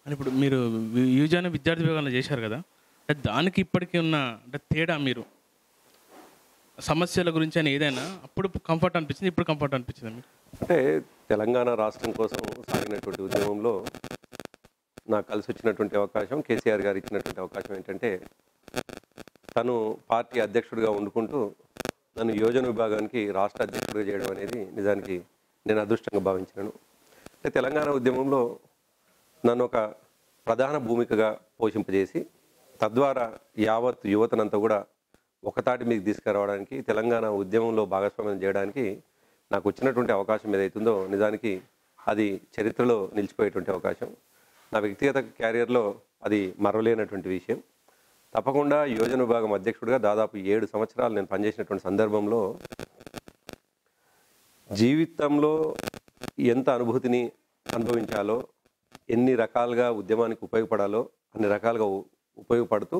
అని ఇప్పుడు మీరు వి- యువజన విద్యార్థి విభాగంలో చేశారు కదా అంటే దానికి ఇప్పటికీ ఉన్న అంటే తేడా మీరు సమస్యల గురించి అని ఏదైనా అప్పుడు కంఫర్ట్ అనిపించింది ఇప్పుడు కంఫర్ట్ అనిపించింది మీకు అంటే తెలంగాణ రాష్ట్రం కోసం సాగినటువంటి ఉద్యమంలో నాకు కలిసి వచ్చినటువంటి అవకాశం కేసీఆర్ గారు ఇచ్చినటువంటి అవకాశం ఏంటంటే తను పార్టీ అధ్యక్షుడిగా వండుకుంటూ నన్ను యోజన విభాగానికి రాష్ట్ర అధ్యక్షుడిగా చేయడం అనేది నిజానికి నేను అదృష్టంగా భావించినాను అంటే తెలంగాణ ఉద్యమంలో నన్ను ఒక ప్రధాన భూమికగా పోషింపజేసి తద్వారా యావత్ యువతనంతా కూడా ఒకతాటి మీకు తీసుకురావడానికి తెలంగాణ ఉద్యమంలో భాగస్వామ్యం చేయడానికి నాకు వచ్చినటువంటి అవకాశం ఏదైతుందో నిజానికి అది చరిత్రలో నిలిచిపోయేటువంటి అవకాశం నా వ్యక్తిగత క్యారియర్లో అది మరవలేనటువంటి విషయం తప్పకుండా యోజన విభాగం అధ్యక్షుడిగా దాదాపు ఏడు సంవత్సరాలు నేను పనిచేసినటువంటి సందర్భంలో జీవితంలో ఎంత అనుభూతిని అనుభవించాలో ఎన్ని రకాలుగా ఉద్యమానికి ఉపయోగపడాలో అన్ని రకాలుగా ఉ- ఉపయోగపడుతూ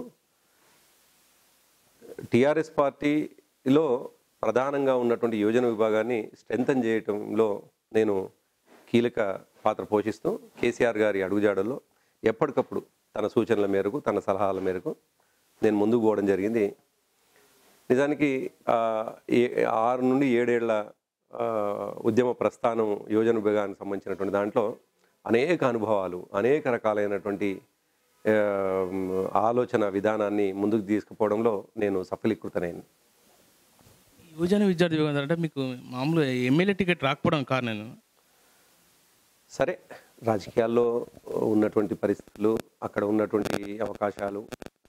టిఆర్ఎస్ పార్టీలో ప్రధానంగా ఉన్నటువంటి యోజన విభాగాన్ని స్ట్రెంథన్ చేయటంలో నేను కీలక పాత్ర పోషిస్తూ కేసీఆర్ గారి అడుగుజాడల్లో ఎప్పటికప్పుడు తన సూచనల మేరకు తన సలహాల మేరకు నేను ముందుకు పోవడం జరిగింది నిజానికి ఆ, ఏ- ఆరు నుండి ఏడేళ్ల ఆ, ఉద్యమ ప్రస్థానం యోజన విభాగానికి సంబంధించినటువంటి దాంట్లో అనేక అనుభవాలు అనేక రకాలైనటువంటి ఆ, ఆలోచన విధానాన్ని ముందుకు తీసుకుపోవడంలో నేను సఫలీకృతనైంది యువజన విద్యార్థి విభాగం అంటే మీకు మామూలు ఎమ్మెల్యే టికెట్ రాకపోవడం కారణం సరే రాజకీయాల్లో ఉన్నటువంటి పరిస్థితులు అక్కడ ఉన్నటువంటి అవకాశాలు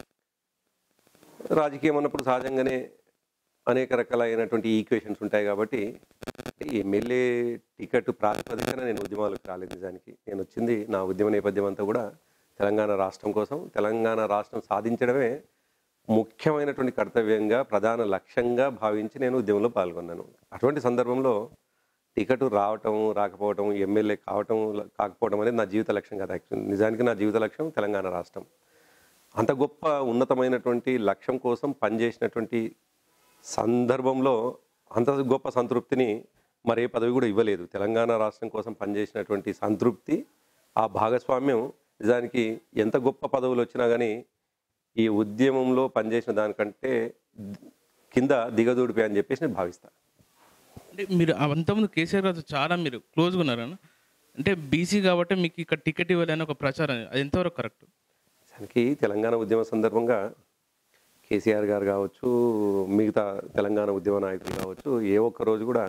రాజకీయం అన్నప్పుడు సహజంగానే అనేక రకాలైనటువంటి ఈక్వేషన్స్ ఉంటాయి కాబట్టి ఎమ్మెల్యే టికెట్ ప్రాతిపదికన నేను ఉద్యమాలకు రాలేదు నిజానికి నేను వచ్చింది నా ఉద్యమ నేపథ్యం అంతా కూడా తెలంగాణ రాష్ట్రం కోసం తెలంగాణ రాష్ట్రం సాధించడమే ముఖ్యమైనటువంటి కర్తవ్యంగా ప్రధాన లక్ష్యంగా భావించి నేను ఉద్యమంలో పాల్గొన్నాను అటువంటి సందర్భంలో టికెట్ రావటం రాకపోవటం ఎమ్మెల్యే కావటం కాకపోవడం అనేది నా జీవిత లక్ష్యం కాదు యాక్చువల్లీ నిజానికి నా జీవిత లక్ష్యం తెలంగాణ రాష్ట్రం అంత గొప్ప ఉన్నతమైనటువంటి లక్ష్యం కోసం పనిచేసినటువంటి సందర్భంలో అంత గొప్ప సంతృప్తిని మరే పదవి కూడా ఇవ్వలేదు తెలంగాణ రాష్ట్రం కోసం పనిచేసినటువంటి సంతృప్తి ఆ భాగస్వామ్యం నిజానికి ఎంత గొప్ప పదవులు వచ్చినా కానీ ఈ ఉద్యమంలో పనిచేసిన దానికంటే కింద దిగదూడిపోయా అని చెప్పేసి నేను భావిస్తాను అంటే మీరు అంతకుముందు కేసీఆర్ గారితో చాలా మీరు క్లోజ్గా ఉన్నారు అన్న. అంటే బీసీ కాబట్టి మీకు ఇక్కడ టికెట్ ఇవ్వాలని ఒక ప్రచారం అది ఎంతవరకు కరెక్ట్ దానికి తెలంగాణ ఉద్యమ సందర్భంగా కేసీఆర్ గారు కావచ్చు మిగతా తెలంగాణ ఉద్యమ నాయకులు కావచ్చు ఏ ఒక్క రోజు కూడా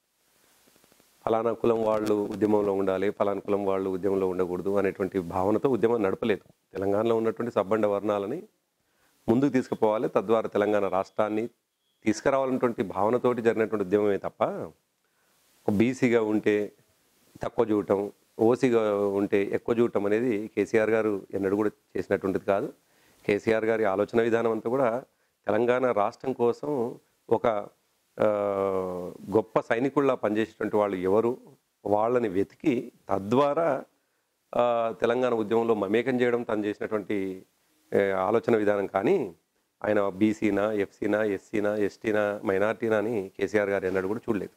ఫలానా కులం వాళ్ళు ఉద్యమంలో ఉండాలి ఫలానా కులం వాళ్ళు ఉద్యమంలో ఉండకూడదు అనేటువంటి భావనతో ఉద్యమం నడపలేదు తెలంగాణలో ఉన్నటువంటి సబ్బండ వర్ణాలని ముందుకు తీసుకుపోవాలి తద్వారా తెలంగాణ రాష్ట్రాన్ని తీసుకురావాలన్నటువంటి భావనతోటి జరిగినటువంటి ఉద్యమమే తప్ప ఒక బీసీగా ఉంటే తక్కువ చూడటం ఓసీగా ఉంటే ఎక్కువ చూడటం అనేది కేసీఆర్ గారు ఎన్నడూ కూడా చేసినటువంటిది కాదు కేసీఆర్ గారి ఆలోచన విధానం అంతా కూడా తెలంగాణ రాష్ట్రం కోసం ఒక ఆ, గొప్ప సైనికుల్లా పనిచేసేటువంటి వాళ్ళు ఎవరు వాళ్ళని వెతికి తద్వారా ఆ, తెలంగాణ ఉద్యమంలో మమేకం చేయడం తను చేసినటువంటి ఏ, ఆలోచన విధానం కానీ ఆయన బీసీనా ఎఫ్సీనా ఎస్సీనా ఎస్టీనా మైనార్టీనా అని కేసీఆర్ గారు ఎన్నడూ కూడా చూడలేదు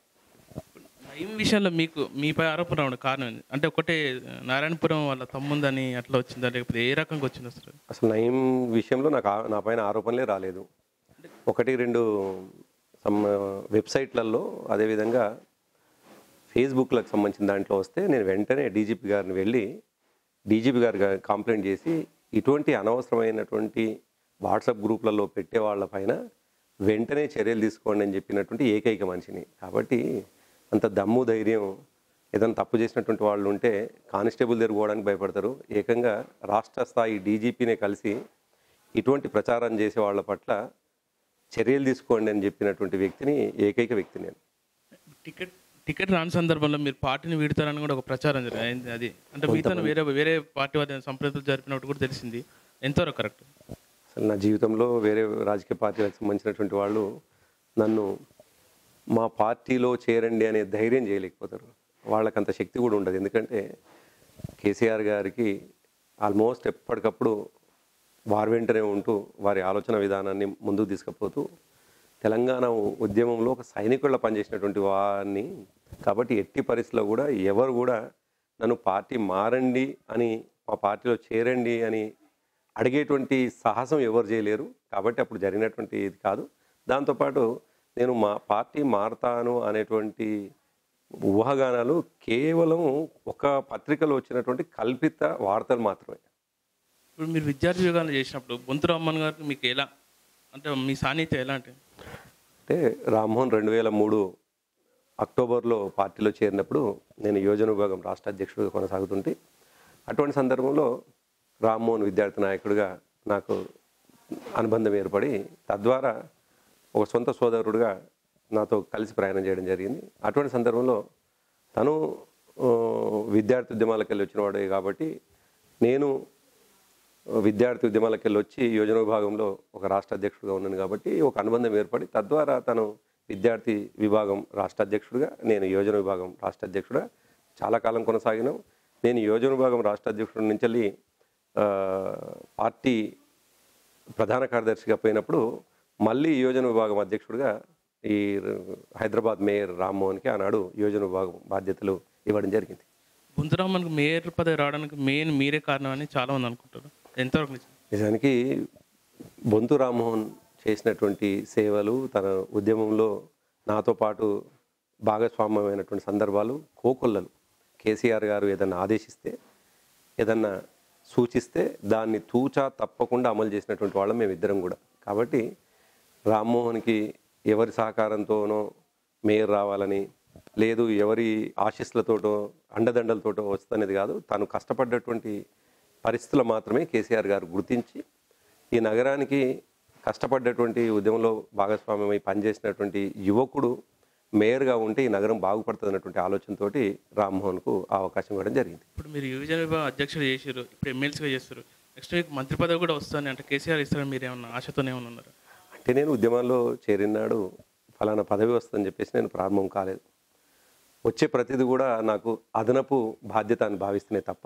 నయం విషయంలో మీకు మీపై ఆరోపణ రావడం కారణం ఏంది? అంటే ఒకటే నారాయణపురం వాళ్ళ తమ్ముందని అట్లా వచ్చిందా లేకపోతే ఏ రకంగా వచ్చింది అసలు అసలు నయం విషయంలో నాకు ఆ- నా పైన ఆరోపణలే రాలేదు ఒకటి రెండు సమ్ వెబ్సైట్లలో అదేవిధంగా ఫేస్బుక్లకు సంబంధించిన దాంట్లో వస్తే నేను వెంటనే డీజీపీ గారిని వెళ్ళి డీజీపీ గారు కంప్లైంట్ చేసి ఇటువంటి అనవసరమైనటువంటి వాట్సాప్ గ్రూప్లలో పెట్టే వాళ్ళ పైన వెంటనే చర్యలు తీసుకోండి అని చెప్పినటువంటి ఏకైక మనిషిని కాబట్టి అంత దమ్ము ధైర్యం ఏదైనా తప్పు చేసినటువంటి వాళ్ళు ఉంటే కానిస్టేబుల్ దగ్గర పోవడానికి భయపడతారు ఏకంగా రాష్ట్ర స్థాయి డీజీపీనే కలిసి ఇటువంటి ప్రచారం చేసే వాళ్ళ పట్ల చర్యలు తీసుకోండి అని చెప్పినటువంటి వ్యక్తిని ఏకైక వ్యక్తి నేను టికెట్ టికెట్ రాని సందర్భంలో మీరు పార్టీని వీడతారని కూడా ఒక ప్రచారం జరిగింది అది అంటే మిగతా వేరే వేరే పార్టీ వారి సంప్రదింపులు జరిపినట్టు కూడా తెలిసింది ఎంతవరకు కరెక్ట్ అసలు నా జీవితంలో వేరే రాజకీయ పార్టీలకు సంబంధించినటువంటి వాళ్ళు నన్ను మా పార్టీలో చేరండి అనే ధైర్యం చేయలేకపోతారు వాళ్ళకి అంత శక్తి కూడా ఉండదు ఎందుకంటే కేసీఆర్ గారికి ఆల్మోస్ట్ ఎప్పటికప్పుడు వారి వెంటనే ఉంటూ వారి ఆలోచన విధానాన్ని ముందుకు తీసుకుపోతూ తెలంగాణ ఉద్యమంలో ఒక సైనికుల్లో పనిచేసినటువంటి వారిని కాబట్టి ఎట్టి పరిస్థితుల్లో కూడా ఎవరు కూడా నన్ను పార్టీ మారండి అని మా పార్టీలో చేరండి అని అడిగేటువంటి సాహసం ఎవరు చేయలేరు కాబట్టి అప్పుడు జరిగినటువంటి ఇది కాదు దాంతోపాటు నేను మా పార్టీ మారతాను అనేటువంటి ఊహాగానాలు కేవలం ఒక పత్రికలో వచ్చినటువంటి కల్పిత వార్తలు మాత్రమే ఇప్పుడు మీరు విద్యార్థి యోగాలు చేసినప్పుడు బొంతు రామ్మన్ గారికి మీకు ఎలా అంటే మీ సాన్నిధ్యం ఎలా అంటే అంటే రామ్మోహన్ రెండు వేల మూడు అక్టోబర్లో పార్టీలో చేరినప్పుడు నేను యోజన విభాగం రాష్ట్ర అధ్యక్షుడిగా కొనసాగుతుంటే అటువంటి సందర్భంలో రామ్మోహన్ విద్యార్థి నాయకుడిగా నాకు అనుబంధం ఏర్పడి తద్వారా ఒక సొంత సోదరుడిగా నాతో కలిసి ప్రయాణం చేయడం జరిగింది అటువంటి సందర్భంలో తను ఆ, విద్యార్థి ఉద్యమాలకు వెళ్ళి వచ్చినవాడే కాబట్టి నేను విద్యార్థి ఉద్యమాలకు వెళ్ళి వచ్చి యోజన విభాగంలో ఒక రాష్ట్ర అధ్యక్షుడిగా ఉన్నాను కాబట్టి ఒక అనుబంధం ఏర్పడి తద్వారా తను విద్యార్థి విభాగం రాష్ట్ర అధ్యక్షుడిగా నేను యోజన విభాగం రాష్ట్ర అధ్యక్షుడిగా చాలా కాలం కొనసాగినాం నేను యోజన విభాగం రాష్ట్ర అధ్యక్షుడి నుంచి వెళ్ళి, ఆ, పార్టీ ప్రధాన కార్యదర్శిగా పోయినప్పుడు మళ్ళీ యోజన విభాగం అధ్యక్షుడిగా ఈ హైదరాబాద్ మేయర్ రామ్మోహన్కి ఆనాడు యోజన విభాగం బాధ్యతలు ఇవ్వడం జరిగింది బొంతు రామ్మన్కి మేయర్ పదవి రావడానికి మెయిన్ మీరే కారణం అని చాలా మంది అనుకుంటారు ఎంతవరకు నిజం నిజానికి బొంతు రామ్మోహన్ చేసినటువంటి సేవలు తన ఉద్యమంలో నాతో పాటు భాగస్వామ్యమైనటువంటి సందర్భాలు కోకొల్లలు కేసీఆర్ గారు ఏదన్నా ఆదేశిస్తే ఏదన్నా సూచిస్తే దాన్ని తూచా తప్పకుండా అమలు చేసినటువంటి వాళ్ళం మేమిద్దరం కూడా కాబట్టి రామ్మోహన్కి ఎవరి సహకారంతోనో మేయర్ రావాలని లేదు ఎవరి ఆశీస్సులతోటో అండదండలతోటో వస్తుందనేది కాదు తాను కష్టపడ్డటువంటి పరిస్థితులు మాత్రమే కేసీఆర్ గారు గుర్తించి ఈ నగరానికి కష్టపడ్డటువంటి ఉద్యమంలో భాగస్వామ్యమై పనిచేసినటువంటి యువకుడు మేయర్గా ఉంటే ఈ నగరం బాగుపడుతుంది అన్నటువంటి ఆలోచనతోటి రామ్మోహన్కు ఆ అవకాశం ఇవ్వడం జరిగింది ఇప్పుడు మీరు యువజన విభాగం అధ్యక్షుడు చేసారు ఇప్పుడు ఎమ్మెల్సీగా చేస్తారు నెక్స్ట్ మీకు మంత్రి పదవి కూడా వస్తుంది అంటే కేసీఆర్ ఇస్తారని మీరు ఏమన్నా ఆశతోనే ఏమన్నా ఉన్నారు అంటే నేను ఉద్యమాల్లో చేరినాడు ఫలానా పదవి వస్తుందని చెప్పేసి నేను ప్రారంభం కాలేదు వచ్చే ప్రతిదీ కూడా నాకు అదనపు బాధ్యత అని భావిస్తేనే తప్ప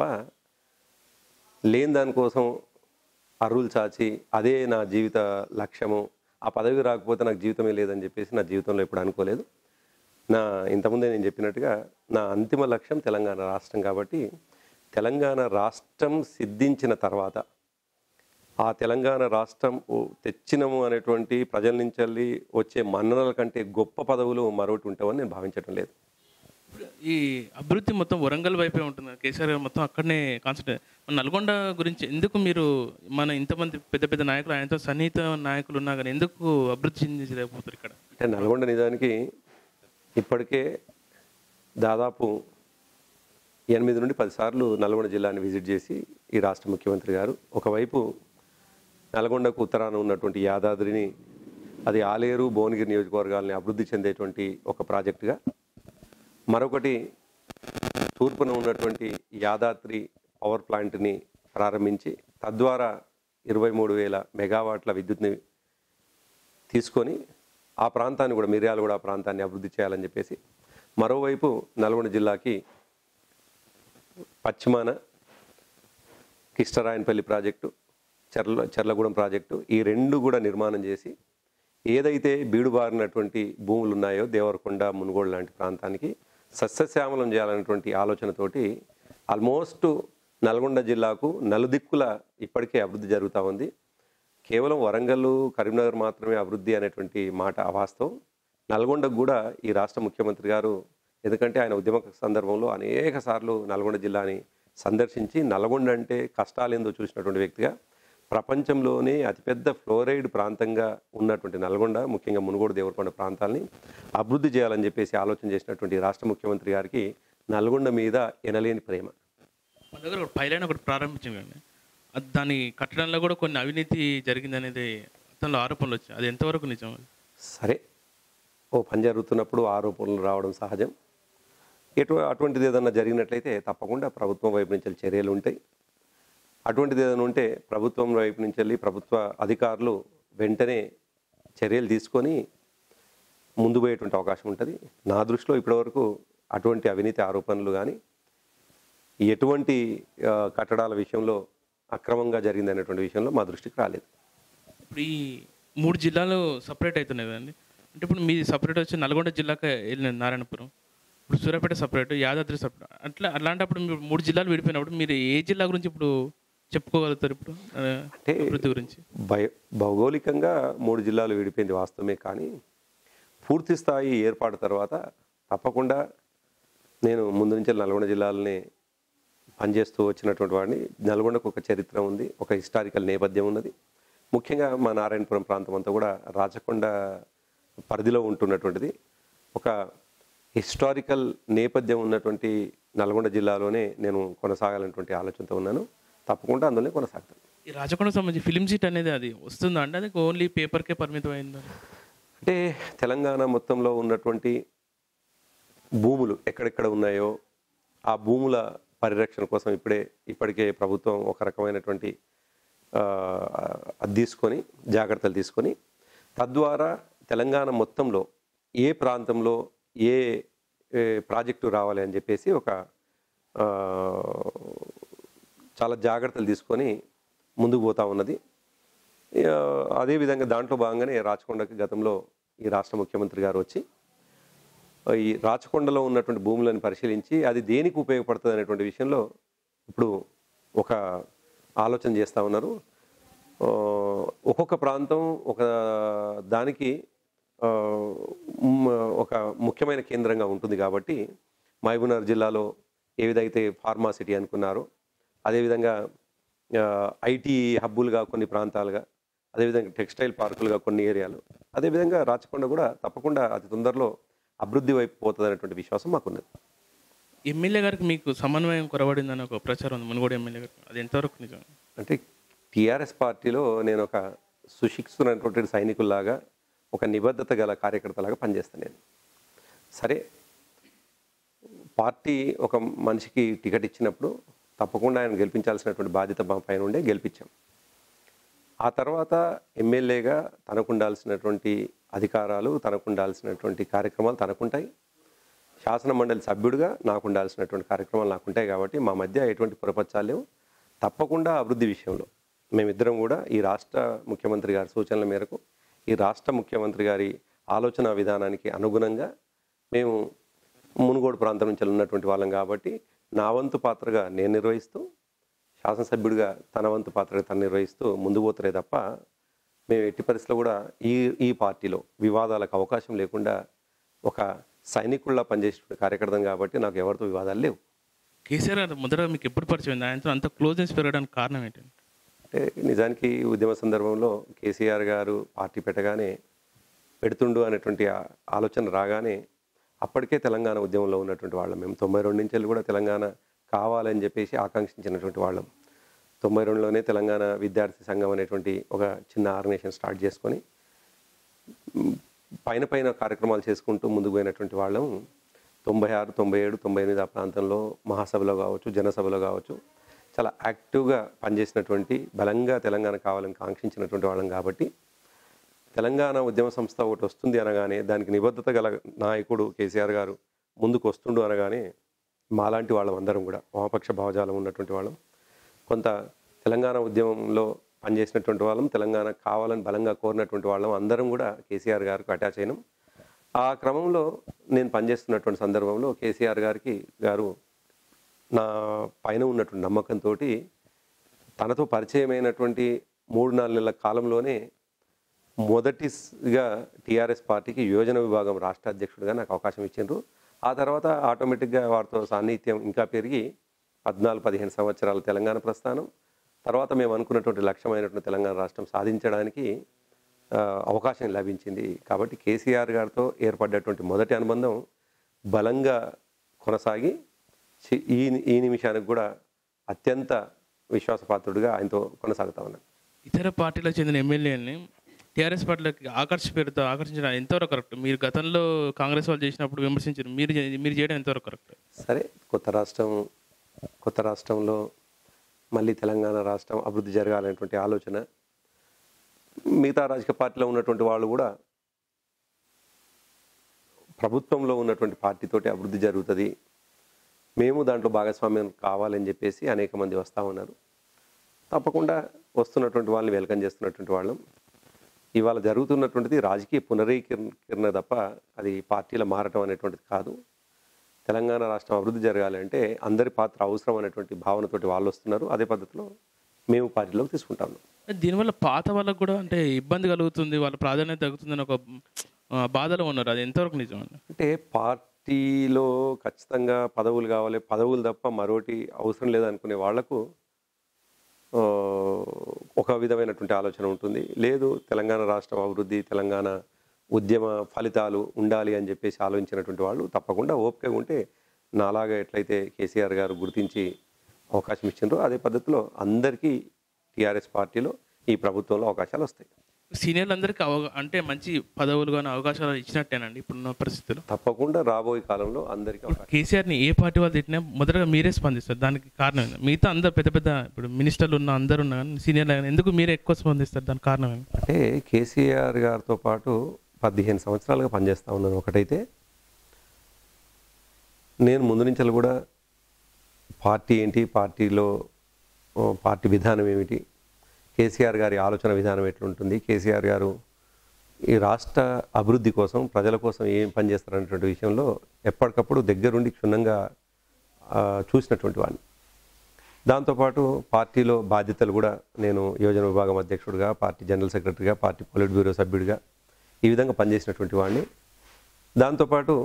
లేని దానికోసం అర్రులు చాచి అదే నా జీవిత లక్ష్యము ఆ పదవి రాకపోతే నాకు జీవితమే లేదని చెప్పేసి నా జీవితంలో ఎప్పుడు అనుకోలేదు నా ఇంతకుముందే నేను చెప్పినట్టుగా నా అంతిమ లక్ష్యం తెలంగాణ రాష్ట్రం కాబట్టి తెలంగాణ రాష్ట్రం సిద్ధించిన తర్వాత ఆ తెలంగాణ రాష్ట్రం ఓ- తెచ్చినము అనేటువంటి ప్రజల నుంచి వెళ్ళి వచ్చే మన్ననల కంటే గొప్ప పదవులు మరొకటి ఉంటామని నేను భావించడం లేదు ఈ అభివృద్ధి మొత్తం వరంగల్ వైపే ఉంటుంది కేసీఆర్ గారు మొత్తం అక్కడనే కాన్సన్ట్రేట్ మన నల్గొండ గురించి ఎందుకు మీరు మన ఇంతమంది పెద్ద పెద్ద నాయకులు ఆయనతో సన్నిహిత నాయకులు ఉన్నా కానీ ఎందుకు అభివృద్ధి చెందించలేకపోతారు ఇక్కడ అంటే నల్గొండ నిజానికి ఇప్పటికే దాదాపు ఎనిమిది నుండి పది సార్లు నల్గొండ జిల్లాని విజిట్ చేసి ఈ రాష్ట్ర ముఖ్యమంత్రి గారు ఒకవైపు నల్గొండకు ఉత్తరాన ఉన్నటువంటి యాదాద్రిని అది ఆలేరు భువనగిరి నియోజకవర్గాల్ని అభివృద్ధి చెందేటువంటి ఒక ప్రాజెక్టుగా మరొకటి తూర్పున ఉన్నటువంటి యాదాద్రి పవర్ ప్లాంట్ని ప్రారంభించి తద్వారా ఇరవై మూడు వేల మెగావాట్ల విద్యుత్ని తీసుకొని ఆ ప్రాంతాన్ని కూడా మిర్యాల కూడా ఆ ప్రాంతాన్ని అభివృద్ధి చేయాలని చెప్పేసి మరోవైపు నల్గొండ జిల్లాకి పశ్చిమాన కిష్టరాయనపల్లి ప్రాజెక్టు చెర్ల చెర్లగూడెం ప్రాజెక్టు ఈ రెండు కూడా నిర్మాణం చేసి ఏదైతే బీడుబారినటువంటి భూములు ఉన్నాయో దేవరకొండ మునుగోడు లాంటి ప్రాంతానికి సస్యశ్యామలం చేయాలనేటువంటి ఆలోచనతోటి ఆల్మోస్ట్ నల్గొండ జిల్లాకు నలుదిక్కుల ఇప్పటికే అభివృద్ధి జరుగుతూ ఉంది కేవలం వరంగల్ కరీంనగర్ మాత్రమే అభివృద్ధి అనేటువంటి మాట అవాస్తవం నల్గొండకు కూడా ఈ రాష్ట్ర ముఖ్యమంత్రి గారు ఎందుకంటే ఆయన ఉద్యమ సందర్భంలో అనేక సార్లు నల్గొండ జిల్లాని సందర్శించి నల్గొండ అంటే కష్టాలేందో చూసినటువంటి వ్యక్తిగా ప్రపంచంలోనే అతిపెద్ద ఫ్లోరైడ్ ప్రాంతంగా ఉన్నటువంటి నల్గొండ ముఖ్యంగా మునుగోడు దేవరకొండ ప్రాంతాలని అభివృద్ధి చేయాలని చెప్పేసి ఆలోచన చేసినటువంటి రాష్ట్ర ముఖ్యమంత్రి గారికి నల్గొండ మీద ఎనలేని ప్రేమ మన దగ్గర ఒక పైలైన్ ఒకటి ప్రారంభించాం కానీ అది దాని కట్టడంలో కూడా కొన్ని అవినీతి జరిగిందనేది అతనిలో ఆరోపణలు వచ్చాయి అది ఎంతవరకు నిజం అది సరే ఓ పని జరుగుతున్నప్పుడు ఆరోపణలు రావడం సహజం ఎటు అటువంటిది ఏదన్నా జరిగినట్లయితే తప్పకుండా ప్రభుత్వం వైపు నుంచి వెళ్ళి చర్యలు ఉంటాయి అటువంటిది ఏదైనా ఉంటే ప్రభుత్వం వైపు నుంచి వెళ్ళి ప్రభుత్వ అధికారులు వెంటనే చర్యలు తీసుకొని ముందు పోయేటువంటి అవకాశం ఉంటుంది నా దృష్టిలో ఇప్పటివరకు అటువంటి అవినీతి ఆరోపణలు కానీ ఎటువంటి ఆ, కట్టడాల విషయంలో అక్రమంగా జరిగింది అనేటువంటి విషయంలో మా దృష్టికి రాలేదు ఇప్పుడు ఈ మూడు జిల్లాలు సపరేట్ అవుతున్నాయి కదండి అంటే ఇప్పుడు మీది సపరేట్ వచ్చి నల్గొండ జిల్లాకి వెళ్ళిన నారాయణపురం ఇప్పుడు సూర్యాపేట సపరేట్ యాదాద్రి సపరేట్ అట్లా అలాంటప్పుడు మీరు మూడు జిల్లాలు విడిపోయినప్పుడు మీరు ఏ జిల్లా గురించి ఇప్పుడు చెప్పుకోగలుగుతారు ఇప్పుడు ఆ, అంటే అభివృద్ధి గురించి భయ భౌగోళికంగా మూడు జిల్లాలు విడిపోయింది వాస్తవమే కానీ పూర్తి స్థాయి ఏర్పాటు తర్వాత తప్పకుండా నేను ముందు నుంచి నల్గొండ జిల్లాలని పనిచేస్తూ వచ్చినటువంటి వాడిని నల్గొండకు ఒక చరిత్ర ఉంది ఒక హిస్టారికల్ నేపథ్యం ఉన్నది ముఖ్యంగా మా నారాయణపురం ప్రాంతం అంతా కూడా రాచకొండ పరిధిలో ఉంటున్నటువంటిది ఒక హిస్టారికల్ నేపథ్యం ఉన్నటువంటి నల్గొండ జిల్లాలోనే నేను కొనసాగాలన్నటువంటి ఆలోచనతో ఉన్నాను తప్పకుండా అందులోనే కొనసాగుతాను ఈ రాచకొండకు సంబంధించి ఫిలిం సీట్ అనేది అది వస్తుందా అంటే అది ఓన్లీ పేపర్కే పరిమితం అయిందా అంటే తెలంగాణ మొత్తంలో ఉన్నటువంటి భూములు ఎక్కడెక్కడ ఉన్నాయో ఆ భూముల పరిరక్షణ కోసం ఇప్పుడే ఇప్పటికే ప్రభుత్వం ఒక రకమైనటువంటి ఆ, అది తీసుకొని జాగ్రత్తలు తీసుకొని తద్వారా తెలంగాణ మొత్తంలో ఏ ప్రాంతంలో ఏ ఏ ప్రాజెక్టు రావాలి అని చెప్పేసి ఒక ఆ, చాలా జాగ్రత్తలు తీసుకొని ముందుకు పోతా ఉన్నది ఆ, అదేవిధంగా దాంట్లో భాగంగానే రాచకొండకి గతంలో ఈ రాష్ట్ర ముఖ్యమంత్రి గారు వచ్చి ఈ రాచకొండలో ఉన్నటువంటి భూములను పరిశీలించి అది దేనికి ఉపయోగపడుతుంది అనేటువంటి విషయంలో ఇప్పుడు ఒక ఆలోచన చేస్తూ ఉన్నారు ఆ, ఒక్కొక్క ప్రాంతం ఒక దానికి ఆ, మ్, ఒక ముఖ్యమైన కేంద్రంగా ఉంటుంది కాబట్టి మహబూబ్నగర్ జిల్లాలో ఏ విధైతే ఫార్మాసిటీ అనుకున్నారో అదేవిధంగా ఐటీ హబ్బులుగా కొన్ని ప్రాంతాలుగా అదేవిధంగా టెక్స్టైల్ పార్కులుగా కొన్ని ఏరియాలు అదేవిధంగా రాచకొండ కూడా తప్పకుండా అతి తొందరలో అభివృద్ధి వైపు పోతుంది అనేటువంటి విశ్వాసం మాకున్నది ఎమ్మెల్యే గారికి మీకు సమన్వయం కొరబడిందని ఒక ప్రచారం ఉంది మునుగోడు ఎమ్మెల్యే గారికి అది ఎంతవరకు నిజం అంటే టీఆర్ఎస్ పార్టీలో నేను ఒక సుశిక్షితున్నటువంటి సైనికుల్లాగా ఒక నిబద్ధత గల కార్యకర్తలాగా పనిచేస్తాను నేను సరే పార్టీ ఒక మనిషికి టికెట్ ఇచ్చినప్పుడు తప్పకుండా ఆయన గెలిపించాల్సినటువంటి బాధ్యత మా పైన ఉండే గెలిపించాం ఆ తర్వాత ఎమ్మెల్యేగా తనకు ఉండాల్సినటువంటి అధికారాలు తనకు ఉండాల్సినటువంటి కార్యక్రమాలు తనకుంటాయి శాసన మండలి సభ్యుడిగా నాకు ఉండాల్సినటువంటి కార్యక్రమాలు నాకు ఉంటాయి కాబట్టి మా మధ్య ఎటువంటి పొరపచ్చాలు లేవు తప్పకుండా అభివృద్ధి విషయంలో మేమిద్దరం కూడా ఈ రాష్ట్ర ముఖ్యమంత్రి గారి సూచనల మేరకు ఈ రాష్ట్ర ముఖ్యమంత్రి గారి ఆలోచన విధానానికి అనుగుణంగా మేము మునుగోడు ప్రాంతం నుంచి ఉన్నటువంటి వాళ్ళం కాబట్టి నా వంతు పాత్రగా నేను నిర్వహిస్తూ శాసనసభ్యుడిగా తన వంతు పాత్రగా తను నిర్వహిస్తూ ముందు పోతారే తప్ప మేము ఎట్టి పరిస్థితుల్లో కూడా ఈ ఈ పార్టీలో వివాదాలకు అవకాశం లేకుండా ఒక సైనికుల్లా పనిచేసిన కార్యకర్తం కాబట్టి నాకు ఎవరితో వివాదాలు లేవు కేసీఆర్ గారు మొదట మీకు ఎప్పుడు పరిచయం అయింది ఆయనతో అంత క్లోజ్నెస్ పెరగడానికి కారణం ఏంటి అంటే నిజానికి ఉద్యమ సందర్భంలో కేసీఆర్ గారు పార్టీ పెట్టగానే పెడుతుండు అనేటువంటి ఆ- ఆలోచన రాగానే అప్పటికే తెలంగాణ ఉద్యమంలో ఉన్నటువంటి వాళ్ళం మేము తొంభై రెండు నుంచి వెళ్ళి కూడా తెలంగాణ కావాలని చెప్పేసి ఆకాంక్షించినటువంటి వాళ్ళం తొంభై రెండులోనే తెలంగాణ విద్యార్థి సంఘం అనేటువంటి ఒక చిన్న ఆర్గనైజేషన్ స్టార్ట్ చేసుకొని మ్, పైన పైన కార్యక్రమాలు చేసుకుంటూ ముందుకు పోయినటువంటి వాళ్ళం తొంభై ఆరు తొంభై ఏడు తొంభై ఎనిమిది ఆ ప్రాంతంలో మహాసభలో కావచ్చు జనసభలో కావచ్చు చాలా యాక్టివ్గా పనిచేసినటువంటి బలంగా తెలంగాణ కావాలని కాంక్షించినటువంటి వాళ్ళం కాబట్టి తెలంగాణ ఉద్యమ సంస్థ ఒకటి వస్తుంది అనగానే దానికి నిబద్ధత గల నాయకుడు కేసీఆర్ గారు ముందుకు వస్తుండు అనగానే మాలాంటి వాళ్ళం అందరం కూడా వామపక్ష భావజాలం ఉన్నటువంటి వాళ్ళం కొంత తెలంగాణ ఉద్యమంలో పనిచేసినటువంటి వాళ్ళం తెలంగాణ కావాలని బలంగా కోరినటువంటి వాళ్ళం అందరం కూడా కేసీఆర్ గారికి అటాచ్ అయినాం ఆ క్రమంలో నేను పనిచేస్తున్నటువంటి సందర్భంలో కేసీఆర్ గారికి గారు నా పైన ఉన్నటువంటి నమ్మకంతో తనతో పరిచయమైనటువంటి మూడు నాలుగు నెలల కాలంలోనే మొదటిగా టీఆర్ఎస్ పార్టీకి యోజన విభాగం రాష్ట్ర అధ్యక్షుడిగా నాకు అవకాశం ఇచ్చిండ్రు ఆ తర్వాత ఆటోమేటిక్గా వారితో సాన్నిహిత్యం ఇంకా పెరిగి పద్నాలుగు పదిహేను సంవత్సరాల తెలంగాణ ప్రస్థానం తర్వాత మేము అనుకున్నటువంటి లక్ష్యమైనటువంటి తెలంగాణ రాష్ట్రం సాధించడానికి ఆ, అవకాశం లభించింది కాబట్టి కేసీఆర్ గారితో ఏర్పడ్డటువంటి మొదటి అనుబంధం బలంగా కొనసాగి చి- ఈ ఈ నిమిషానికి కూడా అత్యంత విశ్వాసపాత్రుడిగా ఆయనతో కొనసాగుతా ఉన్నాను ఇతర పార్టీలకు చెందిన ఎమ్మెల్యేని టీఆర్ఎస్ పార్టీలకు ఆకర్షి పేరుతో ఆకర్షించడం ఎంతవరకు కరెక్ట్ మీరు గతంలో కాంగ్రెస్ వాళ్ళు చేసినప్పుడు విమర్శించారు మీరు చే- మీరు చేయడం ఎంతవరకు కరెక్ట్ సరే కొత్త రాష్ట్రం కొత్త రాష్ట్రంలో మళ్ళీ తెలంగాణ రాష్ట్రం అభివృద్ధి జరగాలనేటువంటి ఆలోచన మిగతా రాజకీయ పార్టీలో ఉన్నటువంటి వాళ్ళు కూడా ప్రభుత్వంలో ఉన్నటువంటి పార్టీతోటి అభివృద్ధి జరుగుతుంది మేము దాంట్లో భాగస్వామ్యం కావాలని చెప్పేసి అనేక మంది వస్తూ ఉన్నారు తప్పకుండా వస్తున్నటువంటి వాళ్ళని వెల్కమ్ చేస్తున్నటువంటి వాళ్ళం ఇవాళ జరుగుతున్నటువంటిది రాజకీయ పునరీకరణ తప్ప అది పార్టీల మారటం అనేటువంటిది కాదు తెలంగాణ రాష్ట్రం అభివృద్ధి జరగాలి అంటే అందరి పాత్ర అవసరం అనేటువంటి భావనతోటి వాళ్ళు వస్తున్నారు అదే పద్ధతిలో మేము పార్టీలోకి తీసుకుంటాం దీనివల్ల పాత వాళ్ళకు కూడా అంటే ఇబ్బంది కలుగుతుంది వాళ్ళ ప్రాధాన్యత తగ్గుతుందని ఒక ఆ, బాధలో ఉన్నారు అది ఎంతవరకు నిజం అండి అంటే పార్టీలో ఖచ్చితంగా పదవులు కావాలి పదవులు తప్ప మరోటి అవసరం లేదనుకునే వాళ్లకు ఆ, ఒక విధమైనటువంటి ఆలోచన ఉంటుంది లేదు తెలంగాణ రాష్ట్రం అభివృద్ధి తెలంగాణ ఉద్యమ ఫలితాలు ఉండాలి అని చెప్పేసి ఆలోచించినటువంటి వాళ్ళు తప్పకుండా ఓపికగా ఉంటే నాలాగా ఎట్లయితే కేసీఆర్ గారు గుర్తించి అవకాశం ఇచ్చిండ్రో అదే పద్ధతిలో అందరికీ టీఆర్ఎస్ పార్టీలో ఈ ప్రభుత్వంలో అవకాశాలు వస్తాయి సీనియర్లందరికీ అవగా అంటే మంచి పదవులు కానీ అవకాశాలు ఇచ్చినట్టేనండి ఇప్పుడున్న పరిస్థితుల్లో తప్పకుండా రాబోయే కాలంలో అందరికీ అవకాశం కేసీఆర్ని ఏ పార్టీ వాళ్ళు తిట్టినా మొదటగా మీరే స్పందిస్తారు దానికి కారణం ఏంది? మిగతా అందరు పెద్ద పెద్ద ఇప్పుడు మినిస్టర్లు ఉన్న అందరు ఉన్నా కానీ సీనియర్లు కానీ ఎందుకు మీరే ఎక్కువ స్పందిస్తారు దానికి కారణం ఏంటి అంటే కేసీఆర్ గారితో పాటు పదిహేను సంవత్సరాలుగా పనిచేస్తూ ఉన్నాను ఒకటైతే నేను ముందు నుంచి కూడా పార్టీ ఏంటి పార్టీలో ఓ, పార్టీ విధానం ఏమిటి కేసీఆర్ గారి ఆలోచన విధానం ఎట్లుంటుంది కేసీఆర్ గారు ఈ రాష్ట్ర అభివృద్ధి కోసం ప్రజల కోసం ఏం పనిచేస్తారనేటువంటి విషయంలో ఎప్పటికప్పుడు దగ్గరుండి క్షుణ్ణంగా ఆ, చూసినటువంటి వాడిని దాంతోపాటు పార్టీలో బాధ్యతలు కూడా నేను యోజన విభాగం అధ్యక్షుడిగా పార్టీ జనరల్ సెక్రటరీగా పార్టీ పొలిట్ బ్యూరో సభ్యుడిగా ఈ విధంగా పనిచేసినటువంటి వాడిని దాంతోపాటు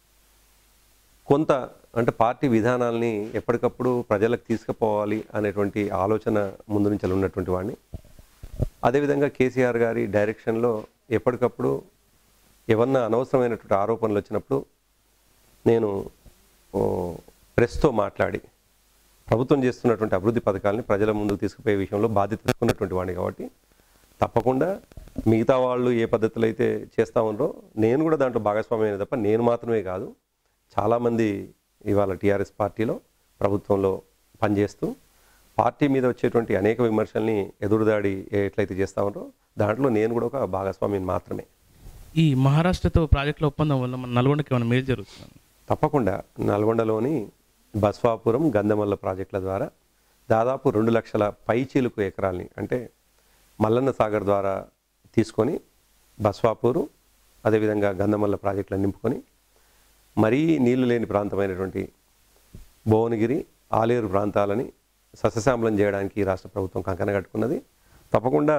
కొంత అంటే పార్టీ విధానాల్ని ఎప్పటికప్పుడు ప్రజలకు తీసుకుపోవాలి అనేటువంటి ఆలోచన ముందు నుంచి ఉన్నటువంటి వాడిని అదేవిధంగా కేసీఆర్ గారి డైరెక్షన్లో ఎప్పటికప్పుడు ఏమన్నా అనవసరమైనటువంటి ఆరోపణలు వచ్చినప్పుడు నేను ఓ, ప్రెస్తో మాట్లాడి ప్రభుత్వం చేస్తున్నటువంటి అభివృద్ధి పథకాలని ప్రజల ముందుకు తీసుకుపోయే విషయంలో బాధ్యత తీసుకున్నటువంటి వాడిని కాబట్టి తప్పకుండా మిగతా వాళ్ళు ఏ పద్ధతులు అయితే చేస్తూ ఉన్నారో నేను కూడా దాంట్లో భాగస్వామ్యమే తప్ప నేను మాత్రమే కాదు చాలామంది ఇవాళ టీఆర్ఎస్ పార్టీలో ప్రభుత్వంలో పనిచేస్తూ పార్టీ మీద వచ్చేటువంటి అనేక విమర్శల్ని ఎదురుదాడి ఎట్లయితే చేస్తూ ఉన్నారో దాంట్లో నేను కూడా ఒక భాగస్వామిని మాత్రమే ఈ మహారాష్ట్రతో ప్రాజెక్టుల ఒప్పందం వల్ల మన నల్గొండకి ఏమైనా మేలు జరుగుతుంది తప్పకుండా నల్గొండలోని బస్వాపురం గంధమల్ల ప్రాజెక్టుల ద్వారా దాదాపు రెండు లక్షల పైచీలుకు ఎకరాల్ని అంటే మల్లన్న సాగర్ ద్వారా తీసుకొని బస్వాపూరు అదేవిధంగా గంధమల్ల ప్రాజెక్టులను నింపుకొని మరీ నీళ్లు లేని ప్రాంతమైనటువంటి భువనగిరి ఆలేరు ప్రాంతాలని సస్యశ్యామలం చేయడానికి ఈ రాష్ట్ర ప్రభుత్వం కంకణ కట్టుకున్నది తప్పకుండా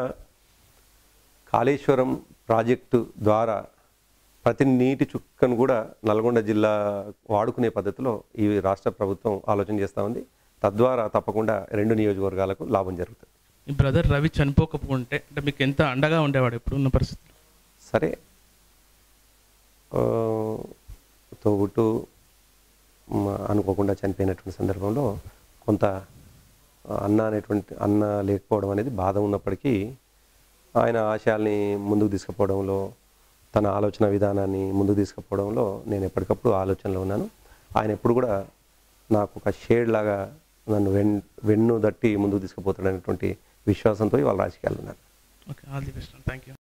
కాళేశ్వరం ప్రాజెక్టు ద్వారా ప్రతి నీటి చుక్కను కూడా నల్గొండ జిల్లా వాడుకునే పద్ధతిలో ఈ రాష్ట్ర ప్రభుత్వం ఆలోచన చేస్తూ ఉంది తద్వారా తప్పకుండా రెండు నియోజకవర్గాలకు లాభం జరుగుతుంది మీ బ్రదర్ రవి చనిపోకపోతే అంటే మీకు ఎంత అండగా ఉండేవాడు ఇప్పుడు ఉన్న పరిస్థితులు సరే ఆ, తోబుట్టు మ, అనుకోకుండా చనిపోయినటువంటి సందర్భంలో కొంత అన్న అనేటువంటి అన్న లేకపోవడం అనేది బాధ ఉన్నప్పటికీ ఆయన ఆశయాల్ని ముందుకు తీసుకుపోవడంలో తన ఆలోచన విధానాన్ని ముందుకు తీసుకుపోవడంలో నేను ఎప్పటికప్పుడు ఆలోచనలో ఉన్నాను ఆయన ఎప్పుడు కూడా నాకు ఒక షేడ్ లాగా నన్ను వెన్ వెన్ను దట్టి ముందుకు తీసుకుపోతాడనేటువంటి విశ్వాసంతో వాళ్ళ రాజకీయాలు ఉన్నారు okay all the best thank you